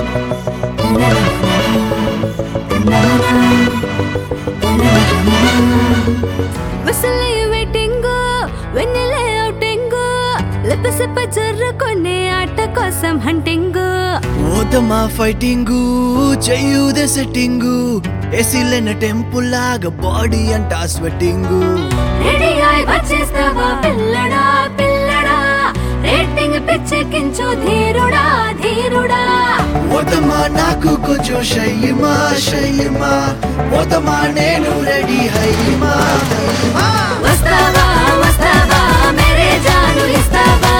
విసలే waiting వెన్నెలే outing లిపసిప్ప జర్రుకునే ఆట కోసం హంటింగ్ ఓతమా ఫైటింగు చెయ్యుదే సెట్టింగు ఎసిలైన టెంపుల్ లాగా బాడీ అంట స్వెట్టింగు రెడీ అయి వచ్చేస్తావా పిల్లడా పిల్లడా రేటింగ్ పిచ్చెక్కించు ధీరుడా ధీరుడా ఓతమా నాకు కొంచెం షయ్యమా షయ్యమా ఓతమా నేను రెడీ హయ్యమా హయ్యమా వస్తావా వస్తావా మేరే జాను ఇస్తావా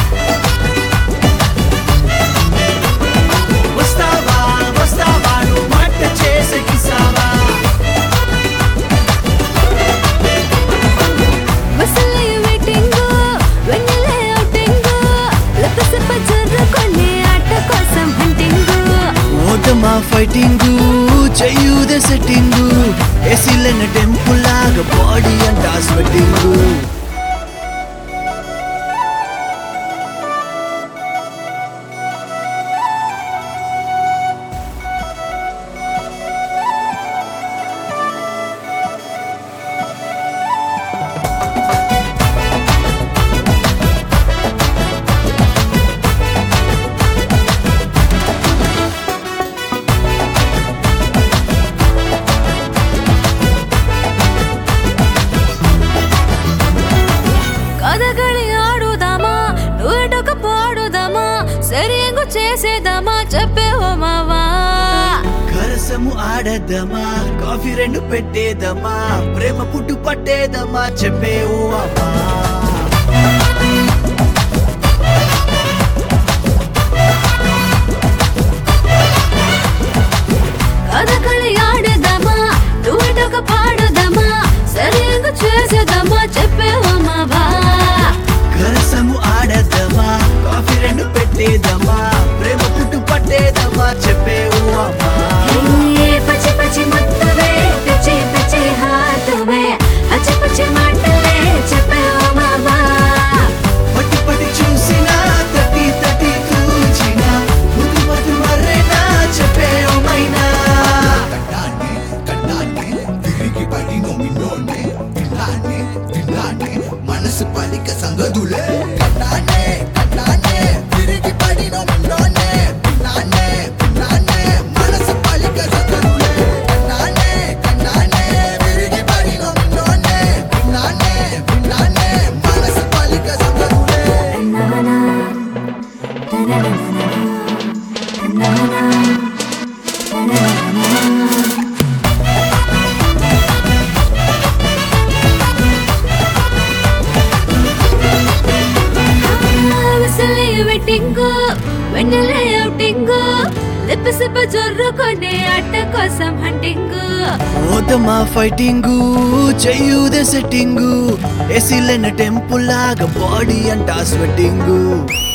వస్తావా వస్తావా నువ్వు మాట చేసే కిసావా విసలే వెయిటింగ్ వెన్నెలే అవుటింగ్ లిపసిప్ప జర్రుకునే ఆట కోసం హంటింగ్ ఓతమా ఫైటింగు చెయ్యుదే సెట్టింగు ఎసిలైన టెంపుల్ లాగా బాడీ అంట స్వెట్టింగు కథകളి ఆడుదామా నువ్వెటొక పాడుదామా సరియంగు చేసేదామా చెప్పేవో మావా కరసము ఆడదమా కాఫీ రెండు పెట్టేదమా ప్రేమ పుట్టు పట్టేదమా చెప్పేవు అమ్మా కథകളి ఆడదామా నువ్వెటొక పాడుదామా సరియంగు చేసేదామా చెప్పేవో మావా కరసము ఆడదమా కాఫీ రెండు పెట్టేదమా ప్రేమ పుట్టు పట్టేదమా చెప్పేవు అమ్మా ఏ పచ్చి పచ్చి ముత్తవే పిచ్చి పిచ్చి హాతువే అచ్చి పచ్చి మాటలే చెప్పేవో మావా పట్టి పట్టి చూసినా తట్టి తట్టి తూచినా ముద్దు మధు మర్రేనా చెప్పేవు మైనా కన్నానే కన్నానే తిరిగి పడి నొమినోనే తిన్నానే తిన్నానే మనసు పలిక సంగదులే కన్నానే కన్నానే తిరిగి పడి నొమినోనే తిన్నానే తిన్నానే మనసు పలిక సంగదులే కన్నానే కన్నానే తిరిగి పడి నొమినోనే తిన్నానే తిన్నానే మనసు పలిక సంగదులే నానా విసలే వెట్టింగు వెన్నెలే అవుటింగు లిప్పసిప్ప జొర్రుకునే ఆట కోసం హంటింగు ఓతమా ఫైటింగు చెయ్యుదే సెట్టింగు ఎసిలైన టెంపుల్ లాగా బాడీ అంట స్వెట్టింగు